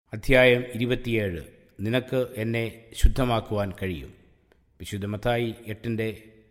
അധ്യായം ഇരുപത്തിയേഴ് നിനക്ക് എന്നെ ശുദ്ധമാക്കുവാൻ കഴിയും വിശുദ്ധ മത്തായി എട്ടിൻ്റെ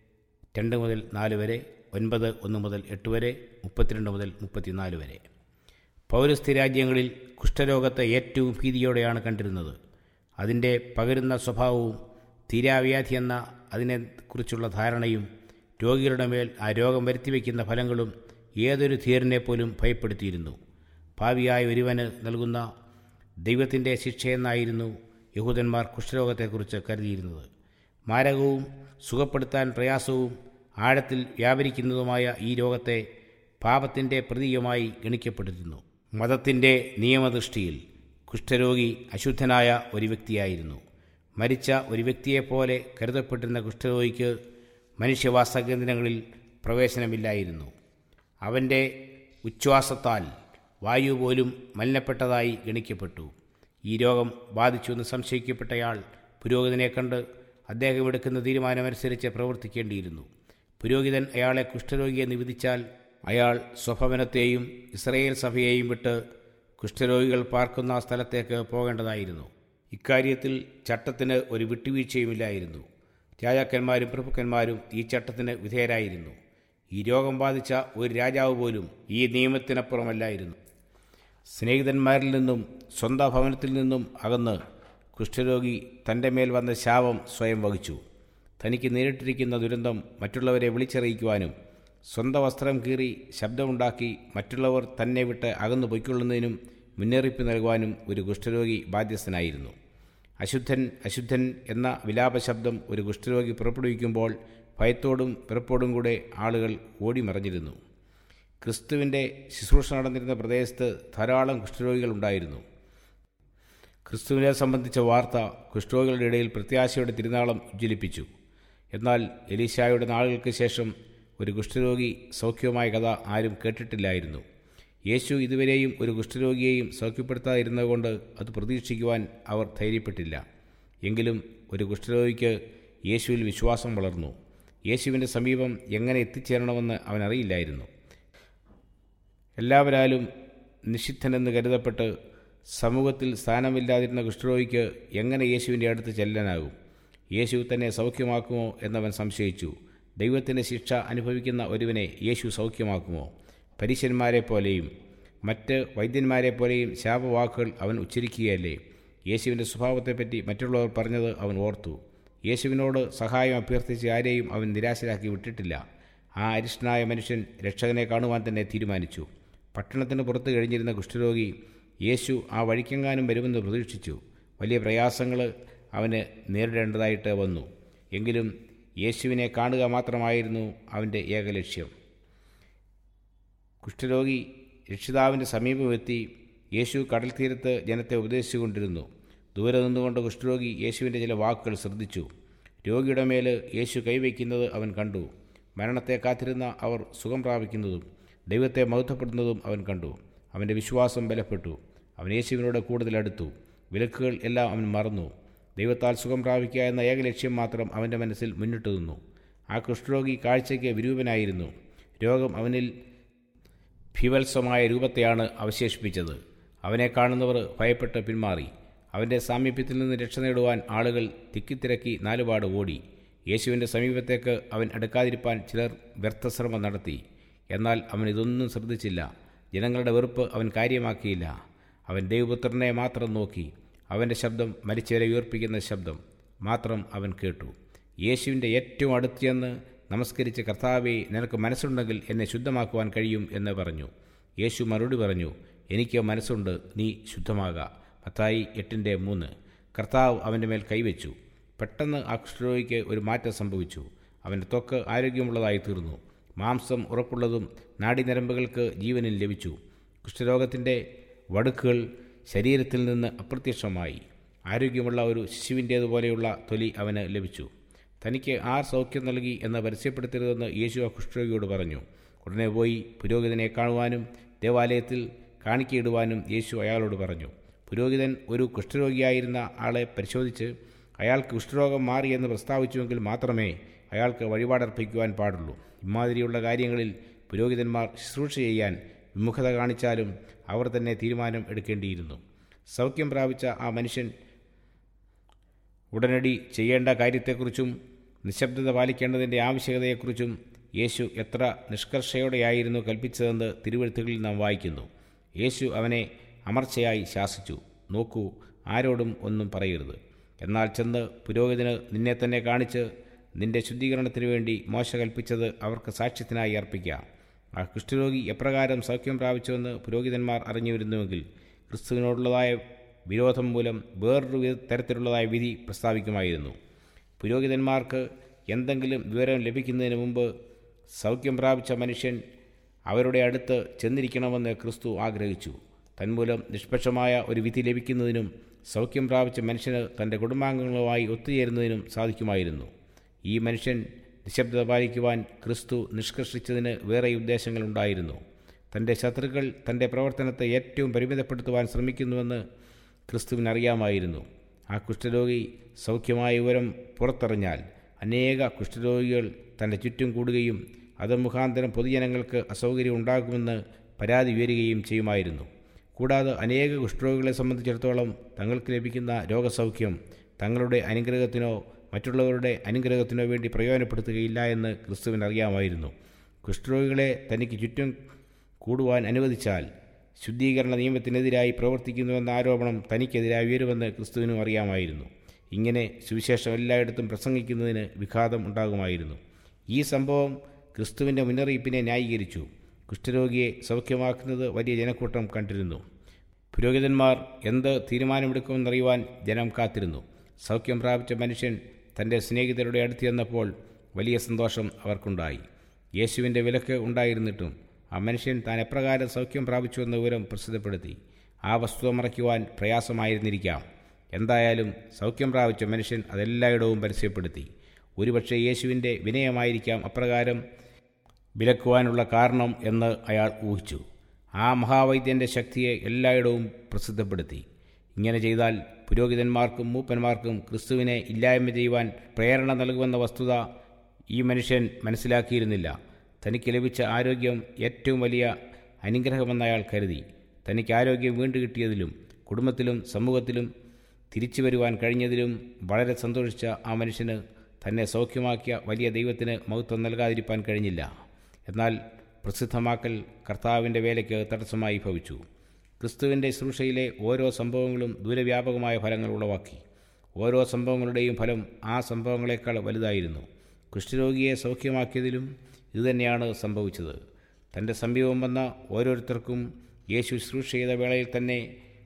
രണ്ട് മുതൽ നാല് വരെ ഒൻപത് ഒന്ന് മുതൽ എട്ട് വരെ മുപ്പത്തിരണ്ട് മുതൽ മുപ്പത്തിനാല് വരെ പൗരസ്ത്യ രാജ്യങ്ങളിൽ കുഷ്ഠരോഗത്തെ ഏറ്റവും ഭീതിയോടെയാണ് കണ്ടിരുന്നത് അതിൻ്റെ പകരുന്ന സ്വഭാവവും തീരാവ്യാധി എന്ന അതിനെക്കുറിച്ചുള്ള ധാരണയും രോഗികളുടെ മേൽ ആ രോഗം വരുത്തിവെക്കുന്ന ഫലങ്ങളും ഏതൊരു ധീരനെ പോലും ഭയപ്പെടുത്തിയിരുന്നു ഭാവിയായ ഒരുവന് നൽകുന്ന ദൈവത്തിൻ്റെ ശിക്ഷയെന്നായിരുന്നു യഹൂദന്മാർ കുഷ്ഠരോഗത്തെക്കുറിച്ച് കരുതിയിരുന്നത് മാരകവും സുഖപ്പെടുത്താൻ പ്രയാസവും ആഴത്തിൽ വ്യാപരിക്കുന്നതുമായ ഈ രോഗത്തെ പാപത്തിൻ്റെ പ്രതീകമായി ഗണിക്കപ്പെട്ടിരുന്നു മതത്തിൻ്റെ നിയമദൃഷ്ടിയിൽ കുഷ്ഠരോഗി അശുദ്ധനായ ഒരു വ്യക്തിയായിരുന്നു മരിച്ച ഒരു വ്യക്തിയെപ്പോലെ കരുതപ്പെട്ടിരുന്ന കുഷ്ഠരോഗിക്ക് മനുഷ്യവാസ കേന്ദ്രങ്ങളിൽ പ്രവേശനമില്ലായിരുന്നു അവൻ്റെ ഉച്ഛ്വാസത്താൽ വായു പോലും മലിനപ്പെട്ടതായി ഗണിക്കപ്പെട്ടു ഈ രോഗം ബാധിച്ചുവെന്ന് സംശയിക്കപ്പെട്ടയാൾ പുരോഹിതനെ കണ്ട് അദ്ദേഹം എടുക്കുന്ന തീരുമാനമനുസരിച്ച് പ്രവർത്തിക്കേണ്ടിയിരുന്നു പുരോഹിതൻ അയാളെ കുഷ്ഠരോഗിയെന്ന് വിധിച്ചാൽ അയാൾ സ്വഭവനത്തെയും ഇസ്രയേൽ സഭയെയും വിട്ട് കുഷ്ഠരോഗികൾ പാർക്കുന്ന സ്ഥലത്തേക്ക് പോകേണ്ടതായിരുന്നു ഇക്കാര്യത്തിൽ ചട്ടത്തിന് ഒരു വിട്ടുവീഴ്ചയുമില്ലായിരുന്നു രാജാക്കന്മാരും പ്രഭുക്കന്മാരും ഈ ചട്ടത്തിന് വിധേയരായിരുന്നു ഈ രോഗം ബാധിച്ച ഒരു രാജാവ് പോലും ഈ നിയമത്തിനപ്പുറമല്ലായിരുന്നു സ്നേഹിതന്മാരിൽ നിന്നും സ്വന്തം ഭവനത്തിൽ നിന്നും അകന്ന് കുഷ്ഠരോഗി തൻ്റെ മേൽ വന്ന ശാപം സ്വയം വഹിച്ചു തനിക്ക് നേരിട്ടിരിക്കുന്ന ദുരന്തം മറ്റുള്ളവരെ വിളിച്ചറിയിക്കുവാനും സ്വന്തം വസ്ത്രം കീറി ശബ്ദമുണ്ടാക്കി മറ്റുള്ളവർ തന്നെ വിട്ട് അകന്നു പൊയ്ക്കൊള്ളുന്നതിനും മുന്നറിയിപ്പ് നൽകുവാനും ഒരു കുഷ്ഠരോഗി ബാധ്യസ്ഥനായിരുന്നു അശുദ്ധൻ അശുദ്ധൻ എന്ന വിലാപശബ്ദം ഒരു കുഷ്ഠരോഗി പുറപ്പെടുവിക്കുമ്പോൾ ഭയത്തോടും പിറപ്പോടും കൂടെ ആളുകൾ ഓടിമറഞ്ഞിരുന്നു ക്രിസ്തുവിൻ്റെ ശുശ്രൂഷ നടന്നിരുന്ന പ്രദേശത്ത് ധാരാളം കുഷ്ഠരോഗികൾ ഉണ്ടായിരുന്നു ക്രിസ്തുവിനെ സംബന്ധിച്ച വാർത്ത കുഷ്ഠരോഗികളുടെ ഇടയിൽ പ്രത്യാശയുടെ തിരുനാളം ഉജ്ജ്വലിപ്പിച്ചു എന്നാൽ എലീശായുടെ നാളുകൾക്ക് ശേഷം ഒരു കുഷ്ഠരോഗി സൗഖ്യമായ കഥ ആരും കേട്ടിട്ടില്ലായിരുന്നു യേശു ഇതുവരെയും ഒരു കുഷ്ഠരോഗിയെയും സൗഖ്യപ്പെടുത്താതിരുന്നതുകൊണ്ട് അത് പ്രതീക്ഷിക്കുവാൻ അവർ ധൈര്യപ്പെട്ടില്ല എങ്കിലും ഒരു കുഷ്ഠരോഗിക്ക് യേശുവിൽ വിശ്വാസം വളർന്നു യേശുവിൻ്റെ സമീപം എങ്ങനെ എത്തിച്ചേരണമെന്ന് അവനറിയില്ലായിരുന്നു എല്ലാവരാലും നിഷിദ്ധനെന്ന് കരുതപ്പെട്ട് സമൂഹത്തിൽ സ്ഥാനമില്ലാതിരുന്ന കുഷ്ഠരോഗിക്ക് എങ്ങനെ യേശുവിൻ്റെ അടുത്ത് ചെല്ലാനാകും യേശു തന്നെ സൗഖ്യമാക്കുമോ എന്നവൻ സംശയിച്ചു ദൈവത്തിൻ്റെ ശിക്ഷ അനുഭവിക്കുന്ന ഒരുവനെ യേശു സൗഖ്യമാക്കുമോ പരീശന്മാരെ പോലെയും മറ്റ് വൈദ്യന്മാരെ പോലെയും ശാപവാക്കുകൾ അവൻ ഉച്ചരിക്കുകയല്ലേ യേശുവിൻ്റെ സ്വഭാവത്തെപ്പറ്റി മറ്റുള്ളവർ പറഞ്ഞത് അവൻ ഓർത്തു യേശുവിനോട് സഹായം അഭ്യർത്ഥിച്ച് ആരെയും അവൻ നിരാശരാക്കി വിട്ടിട്ടില്ല ആ അരിഷ്ടനായ മനുഷ്യൻ രക്ഷകനെ കാണുവാൻ തന്നെ തീരുമാനിച്ചു പട്ടണത്തിന് പുറത്ത് കഴിഞ്ഞിരുന്ന കുഷ്ഠരോഗി യേശു ആ വഴിക്കെങ്ങാനും വരുമെന്ന് പ്രതീക്ഷിച്ചു വലിയ പ്രയാസങ്ങൾ അവന് നേരിടേണ്ടതായിട്ട് വന്നു എങ്കിലും യേശുവിനെ കാണുക മാത്രമായിരുന്നു അവൻ്റെ ഏക ലക്ഷ്യം കുഷ്ഠരോഗി രക്ഷിതാവിൻ്റെ സമീപമെത്തി യേശു കടൽ തീരത്ത് ജനത്തെ ഉപദേശിച്ചുകൊണ്ടിരുന്നു ദൂരെ നിന്നുകൊണ്ട് കുഷ്ഠരോഗി യേശുവിൻ്റെ ചില വാക്കുകൾ ശ്രദ്ധിച്ചു രോഗിയുടെ മേൽ യേശു കൈവയ്ക്കുന്നത് അവൻ കണ്ടു മരണത്തെ കാത്തിരുന്ന അവർ സുഖം പ്രാപിക്കുന്നതും ദൈവത്തെ മഹത്വപ്പെടുന്നതും അവൻ കണ്ടു അവൻ്റെ വിശ്വാസം ബലപ്പെട്ടു അവൻ യേശുവിനോട് കൂടുതൽ അടുത്തു വിലക്കുകൾ എല്ലാം അവൻ മറന്നു ദൈവത്താൽ സുഖം പ്രാപിക്കുക എന്ന ഏക ലക്ഷ്യം മാത്രം അവൻ്റെ മനസ്സിൽ മുന്നിട്ട് നിന്നു ആ കുഷ്ഠരോഗി കാഴ്ചയ്ക്ക് വിരൂപനായിരുന്നു രോഗം അവനിൽ ഭീവത്സമായ രൂപത്തെയാണ് അവശേഷിപ്പിച്ചത് അവനെ കാണുന്നവർ ഭയപ്പെട്ട് പിന്മാറി അവൻ്റെ സാമീപ്യത്തിൽ നിന്ന് രക്ഷ നേടുവാൻ ആളുകൾ തിക്കിത്തിരക്കി നാലുപാട് ഓടി യേശുവിൻ്റെ സമീപത്തേക്ക് അവൻ അടുക്കാതിരിപ്പാൻ ചിലർ വ്യർത്ഥശ്രമം നടത്തി എന്നാൽ അവൻ ഇതൊന്നും ശ്രദ്ധിച്ചില്ല ജനങ്ങളുടെ വെറുപ്പ് അവൻ കാര്യമാക്കിയില്ല അവൻ ദൈവപുത്രനെ മാത്രം നോക്കി അവൻ്റെ ശബ്ദം മരിച്ചവരെ ഉയർപ്പിക്കുന്ന ശബ്ദം മാത്രം അവൻ കേട്ടു യേശുവിൻ്റെ ഏറ്റവും അടുത്ത് ചെന്ന് നമസ്കരിച്ച കർത്താവെ നിനക്ക് മനസ്സുണ്ടെങ്കിൽ എന്നെ ശുദ്ധമാക്കുവാൻ കഴിയും എന്ന് പറഞ്ഞു യേശു മറുപടി പറഞ്ഞു എനിക്ക് മനസ്സുണ്ട് നീ ശുദ്ധമാക മത്തായി എട്ടിൻ്റെ മൂന്ന് കർത്താവ് അവൻ്റെ മേൽ കൈവച്ചു പെട്ടെന്ന് ആ കുഷ്ഠരോഗിക്ക് ഒരു മാറ്റം സംഭവിച്ചു അവൻ്റെ ത്വക്ക് ആരോഗ്യമുള്ളതായി തീർന്നു മാംസം ഉറപ്പുള്ളതും നാടിനരമ്പുകൾക്ക് ജീവനിൽ ലഭിച്ചു കുഷ്ഠരോഗത്തിൻ്റെ വടുക്കുകൾ ശരീരത്തിൽ നിന്ന് അപ്രത്യക്ഷമായി ആരോഗ്യമുള്ള ഒരു ശിശുവിൻ്റേതുപോലെയുള്ള തൊലി അവന് ലഭിച്ചു തനിക്ക് ആർ സൗഖ്യം നൽകി എന്ന് പരസ്യപ്പെടുത്തരുതെന്ന് യേശു ആ കുഷ്ഠരോഗിയോട് പറഞ്ഞു ഉടനെ പോയി പുരോഹിതനെ കാണുവാനും ദേവാലയത്തിൽ കാണിക്കയിടുവാനും യേശു അയാളോട് പറഞ്ഞു പുരോഹിതൻ ഒരു കുഷ്ഠരോഗിയായിരുന്ന ആളെ പരിശോധിച്ച് അയാൾക്ക് കുഷ്ഠരോഗം മാറിയെന്ന് പ്രസ്താവിച്ചുവെങ്കിൽ മാത്രമേ അയാൾക്ക് വഴിപാടർപ്പിക്കുവാൻ പാടുള്ളൂ ഇമാതിരിയുള്ള കാര്യങ്ങളിൽ പുരോഹിതന്മാർ ശുശ്രൂഷ ചെയ്യാൻ വിമുഖത കാണിച്ചാലും അവർ തന്നെ തീരുമാനം എടുക്കേണ്ടിയിരുന്നു സൗഖ്യം പ്രാപിച്ച ആ മനുഷ്യൻ ഉടനടി ചെയ്യേണ്ട കാര്യത്തെക്കുറിച്ചും നിശബ്ദത പാലിക്കേണ്ടതിൻ്റെ ആവശ്യകതയെക്കുറിച്ചും യേശു എത്ര നിഷ്കർഷയോടെയായിരുന്നു കൽപ്പിച്ചതെന്ന് തിരുവഴുത്തുകളിൽ നാം വായിക്കുന്നു യേശു അവനെ അമർച്ചയായി ശാസിച്ചു നോക്കൂ ആരോടും ഒന്നും പറയരുത് എന്നാൽ ചെന്ന് പുരോഹിതന് നിന്നെ തന്നെ കാണിച്ച് നിന്റെ ശുദ്ധീകരണത്തിന് വേണ്ടി മോശ കൽപ്പിച്ചത് അവർക്ക് സാക്ഷ്യത്തിനായി അർപ്പിക്കാം ആ കുഷ്ഠരോഗി എപ്രകാരം സൗഖ്യം പ്രാപിച്ചുവെന്ന് പുരോഹിതന്മാർ അറിഞ്ഞു വരുന്നുവെങ്കിൽ ക്രിസ്തുവിനോടുള്ളതായ വിരോധം മൂലം വേറൊരു വിധ- തരത്തിലുള്ളതായ വിധി പ്രസ്താവിക്കുമായിരുന്നു പുരോഹിതന്മാർക്ക് എന്തെങ്കിലും വിവരം ലഭിക്കുന്നതിന് മുമ്പ് സൗഖ്യം പ്രാപിച്ച മനുഷ്യൻ അവരുടെ അടുത്ത് ചെന്നിരിക്കണമെന്ന് ക്രിസ്തു ആഗ്രഹിച്ചു തന്മൂലം നിഷ്പക്ഷമായ ഒരു വിധി ലഭിക്കുന്നതിനും സൗഖ്യം പ്രാപിച്ച മനുഷ്യന് തൻ്റെ കുടുംബാംഗങ്ങളുമായി ഒത്തുചേരുന്നതിനും സാധിക്കുമായിരുന്നു ഈ മനുഷ്യൻ നിശബ്ദത പാലിക്കുവാൻ ക്രിസ്തു നിഷ്കർഷിച്ചതിന് വേറെ ഉദ്ദേശങ്ങളുണ്ടായിരുന്നു തൻ്റെ ശത്രുക്കൾ തൻ്റെ പ്രവർത്തനത്തെ ഏറ്റവും പരിമിതപ്പെടുത്തുവാൻ ശ്രമിക്കുന്നുവെന്ന് ക്രിസ്തുവിനറിയാമായിരുന്നു ആ കുഷ്ഠരോഗി സൗഖ്യമായ വിവരം പുറത്തറിഞ്ഞാൽ അനേക കുഷ്ഠരോഗികൾ തൻ്റെ ചുറ്റും കൂടുകയും അത് മുഖാന്തരം പൊതുജനങ്ങൾക്ക് അസൗകര്യം ഉണ്ടാകുമെന്ന് പരാതി ഉയരുകയും ചെയ്യുമായിരുന്നു കൂടാതെ അനേക കുഷ്ഠരോഗികളെ സംബന്ധിച്ചിടത്തോളം തങ്ങൾക്ക് ലഭിക്കുന്ന രോഗസൗഖ്യം തങ്ങളുടെ അനുഗ്രഹത്തിനോ മറ്റുള്ളവരുടെ അനുഗ്രഹത്തിനോ വേണ്ടി പ്രയോജനപ്പെടുത്തുകയില്ല എന്ന് ക്രിസ്തുവിന് അറിയാമായിരുന്നു കുഷ്ഠരോഗികളെ തനിക്ക് ചുറ്റും കൂടുവാൻ അനുവദിച്ചാൽ ശുദ്ധീകരണ നിയമത്തിനെതിരായി പ്രവർത്തിക്കുന്നുവെന്ന ആരോപണം തനിക്കെതിരായി ഉയരുമെന്ന് ക്രിസ്തുവിനും അറിയാമായിരുന്നു ഇങ്ങനെ സുവിശേഷം എല്ലായിടത്തും പ്രസംഗിക്കുന്നതിന് വിഘാതം ഉണ്ടാകുമായിരുന്നു ഈ സംഭവം ക്രിസ്തുവിൻ്റെ മുന്നറിയിപ്പിനെ ന്യായീകരിച്ചു കുഷ്ഠരോഗിയെ സൗഖ്യമാക്കുന്നത് വലിയ ജനക്കൂട്ടം കണ്ടിരുന്നു പുരോഹിതന്മാർ എന്ത് തീരുമാനമെടുക്കുമെന്നറിയുവാൻ ജനം കാത്തിരുന്നു സൗഖ്യം പ്രാപിച്ച മനുഷ്യൻ തൻ്റെ സ്നേഹിതരുടെ അടുത്ത് ചെന്നപ്പോൾ വലിയ സന്തോഷം അവർക്കുണ്ടായി യേശുവിൻ്റെ വിലക്ക് ഉണ്ടായിരുന്നിട്ടും ആ മനുഷ്യൻ താൻ എപ്രകാരം സൗഖ്യം പ്രാപിച്ചുവെന്ന വിവരം പ്രസിദ്ധപ്പെടുത്തി ആ വസ്തുത മറയ്ക്കുവാൻ പ്രയാസമായിരുന്നിരിക്കാം എന്തായാലും സൗഖ്യം പ്രാപിച്ച മനുഷ്യൻ അതെല്ലായിടവും പരസ്യപ്പെടുത്തി ഒരുപക്ഷെ യേശുവിൻ്റെ വിനയമായിരിക്കാം അപ്രകാരം വിലക്കുവാനുള്ള കാരണം എന്ന് അയാൾ ഊഹിച്ചു ആ മഹാവൈദ്യൻ്റെ ശക്തിയെ എല്ലായിടവും പ്രസിദ്ധപ്പെടുത്തി ഇങ്ങനെ ചെയ്താൽ പുരോഹിതന്മാർക്കും മൂപ്പന്മാർക്കും ക്രിസ്തുവിനെ ഇല്ലായ്മ ചെയ്യുവാൻ പ്രേരണ നൽകുമെന്ന വസ്തുത ഈ മനുഷ്യൻ മനസ്സിലാക്കിയിരുന്നില്ല തനിക്ക് ലഭിച്ച ആരോഗ്യം ഏറ്റവും വലിയ അനുഗ്രഹമെന്ന് അയാൾ കരുതി തനിക്ക് ആരോഗ്യം വീണ്ടു കിട്ടിയതിലും കുടുംബത്തിലും സമൂഹത്തിലും തിരിച്ചു വരുവാൻ കഴിഞ്ഞതിലും വളരെ സന്തോഷിച്ച ആ മനുഷ്യന് തന്നെ സൗഖ്യമാക്കിയ വലിയ ദൈവത്തിന് മഹത്വം നൽകാതിരിക്കാൻ കഴിഞ്ഞില്ല എന്നാൽ പ്രസിദ്ധമാക്കൽ കർത്താവിൻ്റെ വേലയ്ക്ക് തടസ്സമായി ഭവിച്ചു ക്രിസ്തുവിൻ്റെ ശുശ്രൂഷയിലെ ഓരോ സംഭവങ്ങളും ദൂരവ്യാപകമായ ഫലങ്ങൾ ഉളവാക്കി ഓരോ സംഭവങ്ങളുടെയും ഫലം ആ സംഭവങ്ങളെക്കാൾ വലുതായിരുന്നു കുഷ്ഠരോഗിയെ സൗഖ്യമാക്കിയതിലും ഇതുതന്നെയാണ് സംഭവിച്ചത് തൻ്റെ സമീപം വന്ന ഓരോരുത്തർക്കും യേശു ശുശ്രൂഷ ചെയ്ത വേളയിൽ തന്നെ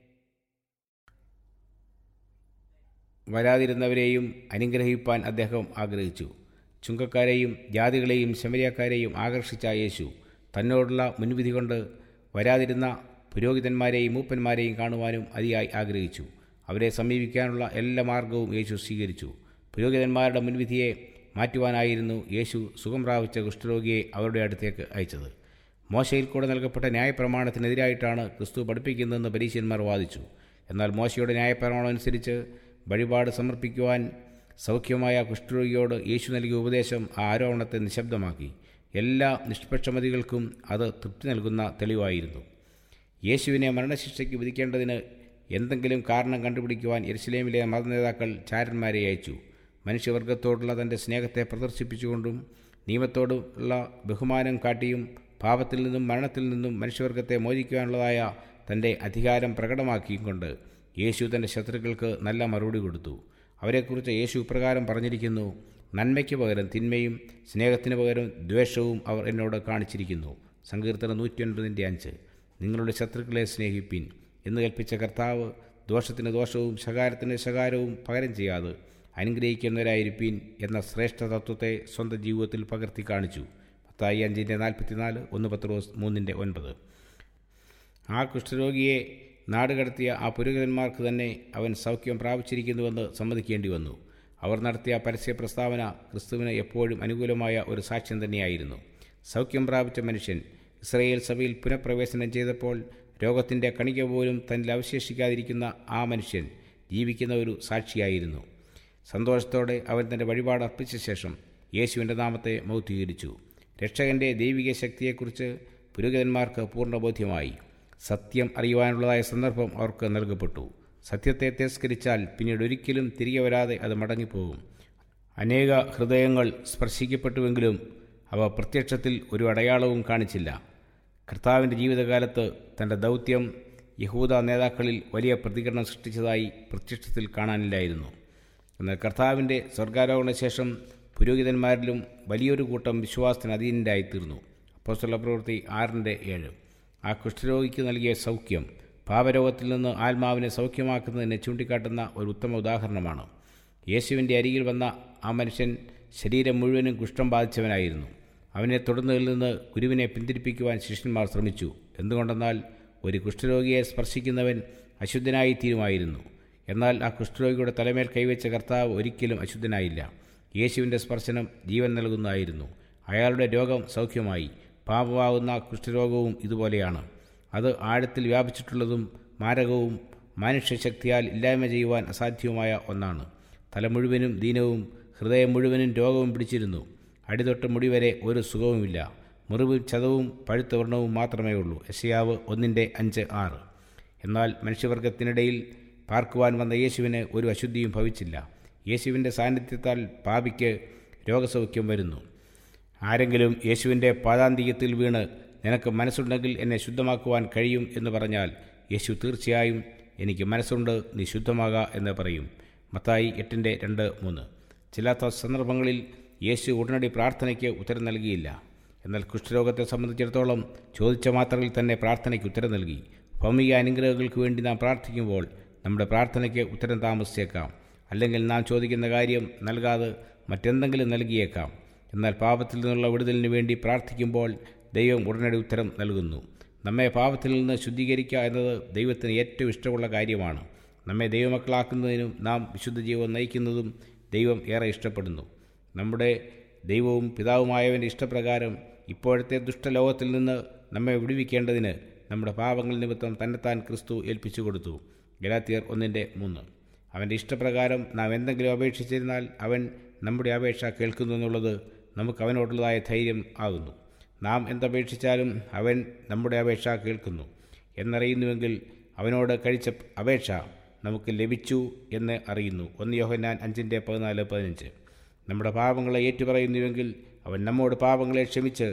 വരാതിരുന്നവരെയും അനുഗ്രഹിപ്പാൻ അദ്ദേഹം ആഗ്രഹിച്ചു ചുങ്കക്കാരെയും ജാതികളെയും ശമരിയക്കാരെയും ആകർഷിച്ച യേശു തന്നോടുള്ള മുൻവിധി കൊണ്ട് വരാതിരുന്ന പുരോഹിതന്മാരെയും മൂപ്പന്മാരെയും കാണുവാനും അതിയായി ആഗ്രഹിച്ചു അവരെ സമീപിക്കാനുള്ള എല്ലാ മാർഗവും യേശു സ്വീകരിച്ചു പുരോഹിതന്മാരുടെ മുൻവിധിയെ മാറ്റുവാനായിരുന്നു യേശു സുഖം പ്രാപിച്ച കുഷ്ഠരോഗിയെ അവരുടെ അടുത്തേക്ക് അയച്ചത് മോശയിൽ കൂടെ നൽകപ്പെട്ട ന്യായപ്രമാണത്തിനെതിരായിട്ടാണ് ക്രിസ്തു പഠിപ്പിക്കുന്നതെന്ന് പരീശന്മാർ വാദിച്ചു എന്നാൽ മോശയുടെ ന്യായപ്രമാണം അനുസരിച്ച് വഴിപാട് സമർപ്പിക്കുവാൻ സൗഖ്യമായ കുഷ്ഠരോഗിയോട് യേശു നൽകിയ ഉപദേശം ആ ആരോപണത്തെ നിശബ്ദമാക്കി എല്ലാ നിഷ്പക്ഷമതികൾക്കും അത് തൃപ്തി നൽകുന്ന തെളിവായിരുന്നു യേശുവിനെ മരണശിക്ഷയ്ക്ക് വിധിക്കേണ്ടതിന് എന്തെങ്കിലും കാരണം കണ്ടുപിടിക്കുവാൻ യെരുസലേമിലെ മതനേതാക്കൾ ചാരന്മാരെ അയച്ചു മനുഷ്യവർഗത്തോടുള്ള തൻ്റെ സ്നേഹത്തെ പ്രദർശിപ്പിച്ചുകൊണ്ടും നിയമത്തോടുള്ള ബഹുമാനം കാട്ടിയും പാപത്തിൽ നിന്നും മരണത്തിൽ നിന്നും മനുഷ്യവർഗത്തെ മോചിക്കുവാനുള്ളതായ തൻ്റെ അധികാരം പ്രകടമാക്കിയും കൊണ്ട് യേശു തൻ്റെ ശത്രുക്കൾക്ക് നല്ല മറുപടി കൊടുത്തു അവരെക്കുറിച്ച് യേശു ഇപ്രകാരം പറഞ്ഞിരിക്കുന്നു നന്മയ്ക്ക് പകരം തിന്മയും സ്നേഹത്തിന് പകരം ദ്വേഷവും അവർ എന്നോട് കാണിച്ചിരിക്കുന്നു സങ്കീർത്തനം നൂറ്റി ഒൻപതിൻ്റെ അഞ്ച് നിങ്ങളുടെ ശത്രുക്കളെ സ്നേഹിപ്പിൻ എന്ന് കൽപ്പിച്ച കർത്താവ് ദോഷത്തിന് ദോഷവും ശകാരത്തിന് ശകാരവും പകരം ചെയ്യാതെ അനുഗ്രഹിക്കുന്നവരായിരിപ്പീൻ എന്ന ശ്രേഷ്ഠ തത്വത്തെ സ്വന്തം ജീവിതത്തിൽ പകർത്തി കാണിച്ചു പത്തായി അഞ്ചിൻ്റെ നാൽപ്പത്തിനാല് ഒന്ന് പത്ത് റോസ് മൂന്നിൻ്റെ ഒൻപത് ആ കുഷ്ഠരോഗിയെ നാടുകടത്തിയ ആ പുരോഹിതന്മാർക്ക് തന്നെ അവൻ സൗഖ്യം പ്രാപിച്ചിരിക്കുന്നുവെന്ന് സമ്മതിക്കേണ്ടി വന്നു അവർ നടത്തിയ പരസ്യ പ്രസ്താവന ക്രിസ്തുവിന് എപ്പോഴും അനുകൂലമായ ഒരു സാക്ഷ്യം തന്നെയായിരുന്നു സൗഖ്യം പ്രാപിച്ച മനുഷ്യൻ ഇസ്രയേൽ സഭയിൽ പുനഃപ്രവേശനം ചെയ്തപ്പോൾ രോഗത്തിൻ്റെ കണിക പോലും തന്നിൽ അവശേഷിക്കാതിരിക്കുന്ന ആ മനുഷ്യൻ ജീവിക്കുന്ന ഒരു സാക്ഷിയായിരുന്നു സന്തോഷത്തോടെ അവൻ തൻ്റെ വഴിപാട് അർപ്പിച്ച ശേഷം യേശുവിൻ്റെ നാമത്തെ മൗത്തീകരിച്ചു രക്ഷകൻ്റെ ദൈവിക ശക്തിയെക്കുറിച്ച് പുരോഹിതന്മാർക്ക് പൂർണ്ണ ബോധ്യമായി സത്യം അറിയുവാനുള്ളതായ സന്ദർഭം അവർക്ക് നൽകപ്പെട്ടു സത്യത്തെ തിരസ്കരിച്ചാൽ പിന്നീട് ഒരിക്കലും തിരികെ വരാതെ അത് മടങ്ങിപ്പോകും അനേക ഹൃദയങ്ങൾ സ്പർശിക്കപ്പെട്ടുവെങ്കിലും അവ പ്രത്യക്ഷത്തിൽ ഒരു അടയാളവും കാണിച്ചില്ല കർത്താവിൻ്റെ ജീവിതകാലത്ത് തൻ്റെ ദൗത്യം യഹൂദ നേതാക്കളിൽ വലിയ പ്രതികരണം സൃഷ്ടിച്ചതായി പ്രത്യക്ഷത്തിൽ കാണാനില്ലായിരുന്നു എന്നാൽ കർത്താവിൻ്റെ സ്വർഗാരോഹണ ശേഷം പുരോഹിതന്മാരിലും വലിയൊരു കൂട്ടം വിശ്വാസത്തിന് അധീനരായിത്തീർന്നു അപ്പോസ്തല പ്രവൃത്തി ആറിൻ്റെ ഏഴ് ആ കുഷ്ഠരോഗിക്ക് നൽകിയ സൗഖ്യം പാപരോഗത്തിൽ നിന്ന് ആത്മാവിനെ സൗഖ്യമാക്കുന്നതിനെ ചൂണ്ടിക്കാട്ടുന്ന ഒരു ഉത്തമ ഉദാഹരണമാണ് യേശുവിൻ്റെ അരികിൽ വന്ന ആ മനുഷ്യൻ ശരീരം മുഴുവനും കുഷ്ഠം ബാധിച്ചവനായിരുന്നു അവനെ തുടർന്നതിൽ നിന്ന് ഗുരുവിനെ പിന്തിരിപ്പിക്കുവാൻ ശിഷ്യന്മാർ ശ്രമിച്ചു എന്തുകൊണ്ടെന്നാൽ ഒരു കുഷ്ഠരോഗിയെ സ്പർശിക്കുന്നവൻ അശുദ്ധനായി തീരുമായിരുന്നു എന്നാൽ ആ കുഷ്ഠരോഗിയുടെ തലമേൽ കൈവച്ച കർത്താവ് ഒരിക്കലും അശുദ്ധനായില്ല യേശുവിൻ്റെ സ്പർശനം ജീവൻ നൽകുന്നതായിരുന്നു അയാളുടെ രോഗം സൗഖ്യമായി പാപമാകുന്ന കുഷ്ഠരോഗവും ഇതുപോലെയാണ് അത് ആഴത്തിൽ വ്യാപിച്ചിട്ടുള്ളതും മാരകവും മനുഷ്യശക്തിയാൽ ഇല്ലായ്മ ചെയ്യുവാൻ അസാധ്യവുമായ ഒന്നാണ് തല മുഴുവനും ദീനവും ഹൃദയം മുഴുവനും രോഗവും പിടിച്ചിരുന്നു അടിതൊട്ട് മുടി വരെ ഒരു സുഖവുമില്ല മുറിവും ചതവും പഴുത്ത വർണ്ണവും മാത്രമേ ഉള്ളൂ യശയാവ് ഒന്നിൻ്റെ അഞ്ച് ആറ് എന്നാൽ മനുഷ്യവർഗത്തിനിടയിൽ പാർക്കുവാൻ വന്ന യേശുവിന് ഒരു അശുദ്ധിയും ഭവിച്ചില്ല യേശുവിൻ്റെ സാന്നിധ്യത്താൽ പാപിക്ക് രോഗസൗഖ്യം വരുന്നു ആരെങ്കിലും യേശുവിൻ്റെ പാതാന്തികത്തിൽ വീണ് നിനക്ക് മനസ്സുണ്ടെങ്കിൽ എന്നെ ശുദ്ധമാക്കുവാൻ കഴിയും എന്ന് പറഞ്ഞാൽ യേശു തീർച്ചയായും എനിക്ക് മനസ്സുണ്ട് നീ ശുദ്ധമാക എന്ന് പറയും മത്തായി എട്ടിൻ്റെ രണ്ട് മൂന്ന് ചില സന്ദർഭങ്ങളിൽ യേശു ഉടനടി പ്രാർത്ഥനയ്ക്ക് ഉത്തരം നൽകിയില്ല എന്നാൽ കുഷ്ഠരോഗത്തെ സംബന്ധിച്ചിടത്തോളം ചോദിച്ച മാത്രയിൽ തന്നെ പ്രാർത്ഥനയ്ക്ക് ഉത്തരം നൽകി ഭൗമിക അനുഗ്രഹങ്ങൾക്ക് വേണ്ടി നാം പ്രാർത്ഥിക്കുമ്പോൾ നമ്മുടെ പ്രാർത്ഥനയ്ക്ക് ഉത്തരം താമസിച്ചേക്കാം അല്ലെങ്കിൽ നാം ചോദിക്കുന്ന കാര്യം നൽകാതെ മറ്റെന്തെങ്കിലും നൽകിയേക്കാം എന്നാൽ പാപത്തിൽ നിന്നുള്ള വിടുതലിന് വേണ്ടി പ്രാർത്ഥിക്കുമ്പോൾ ദൈവം ഉടനടി ഉത്തരം നൽകുന്നു നമ്മെ പാപത്തിൽ നിന്ന് ശുദ്ധീകരിക്കുക എന്നത് ദൈവത്തിന് ഏറ്റവും ഇഷ്ടമുള്ള കാര്യമാണ് നമ്മെ ദൈവമക്കളാക്കുന്നതിനും നാം വിശുദ്ധ ജീവിതം നയിക്കുന്നതും ദൈവം ഏറെ ഇഷ്ടപ്പെടുന്നു നമ്മുടെ ദൈവവും പിതാവുമായവൻ്റെ ഇഷ്ടപ്രകാരം ഇപ്പോഴത്തെ ദുഷ്ടലോകത്തിൽ നിന്ന് നമ്മെ വിടുവിക്കേണ്ടതിന് നമ്മുടെ പാപങ്ങൾ നിമിത്തം തന്നെത്താൻ ക്രിസ്തു ഏൽപ്പിച്ചു കൊടുത്തു ഗലാത്തിയർ ഒന്നിൻ്റെ മൂന്ന് അവൻ്റെ ഇഷ്ടപ്രകാരം നാം എന്തെങ്കിലും അപേക്ഷിച്ചിരുന്നാൽ അവൻ നമ്മുടെ അപേക്ഷ കേൾക്കുന്നു എന്നുള്ളത് നമുക്ക് അവനോടുള്ളതായ ധൈര്യം ആകുന്നു നാം എന്തപേക്ഷിച്ചാലും അവൻ നമ്മുടെ അപേക്ഷ കേൾക്കുന്നു എന്നറിയുന്നുവെങ്കിൽ അവനോട് കഴിച്ച അപേക്ഷ നമുക്ക് ലഭിച്ചു എന്ന് അറിയുന്നു ഒന്ന് യോഹന്നാൻ അഞ്ചിൻ്റെ പതിനാല് പതിനഞ്ച് നമ്മുടെ പാപങ്ങളെ ഏറ്റുപറയുന്നുവെങ്കിൽ അവൻ നമ്മോട് പാപങ്ങളെ ക്ഷമിച്ച്